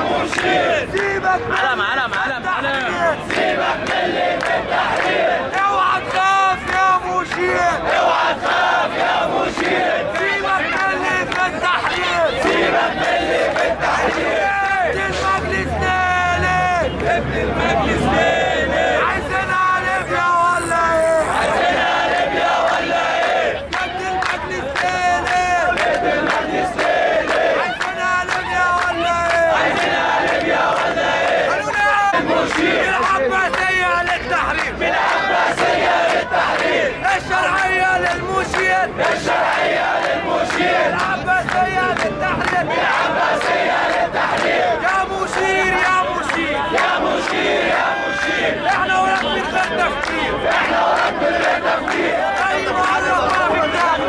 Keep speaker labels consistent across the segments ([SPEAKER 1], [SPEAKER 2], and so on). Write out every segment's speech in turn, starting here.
[SPEAKER 1] مشير
[SPEAKER 2] سيبك من
[SPEAKER 3] علم علم علم علم
[SPEAKER 2] سيبك
[SPEAKER 1] من اللي في التحرير
[SPEAKER 2] اوعى تخاف يا مشير
[SPEAKER 1] اوعى تخاف يا مشير
[SPEAKER 2] سيبك من اللي في التحرير
[SPEAKER 1] سيبك من اللي في التحرير
[SPEAKER 2] ابن المجلس ليلي
[SPEAKER 1] ابن المجلس ليلي
[SPEAKER 2] عايزينها ليبيا ولا ايه؟
[SPEAKER 1] عايزينها ليبيا ولا ايه؟
[SPEAKER 2] ابن المجلس ليلي
[SPEAKER 1] ابن المجلس ليلي
[SPEAKER 2] عايزينها ليبيا ولا ايه؟
[SPEAKER 1] عايزينها ليبيا ولا ايه؟
[SPEAKER 2] قالوا لي
[SPEAKER 1] المشير
[SPEAKER 2] العباسية للتحرير
[SPEAKER 1] من عباسية للتحرير
[SPEAKER 2] الشرعية للمشير
[SPEAKER 1] الشرعية للمشير
[SPEAKER 2] العباسية للتحرير
[SPEAKER 1] عباسية للتحرير
[SPEAKER 2] يا مشير يا مشير
[SPEAKER 1] يا مشير يا مشير
[SPEAKER 2] احنا وراك من غير تفكير
[SPEAKER 1] احنا وراك من غير تفكير
[SPEAKER 2] زي ما قال ربنا في الكتاب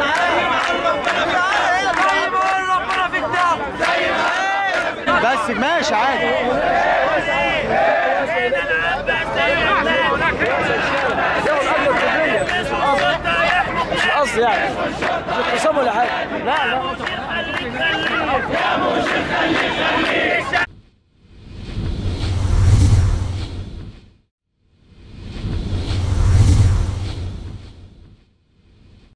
[SPEAKER 2] زي ما قال ربنا في الكتاب
[SPEAKER 1] زي ما
[SPEAKER 3] بس ماشي عادي مش قصدي يعني مش اغتصاب ولا حاجه لا لا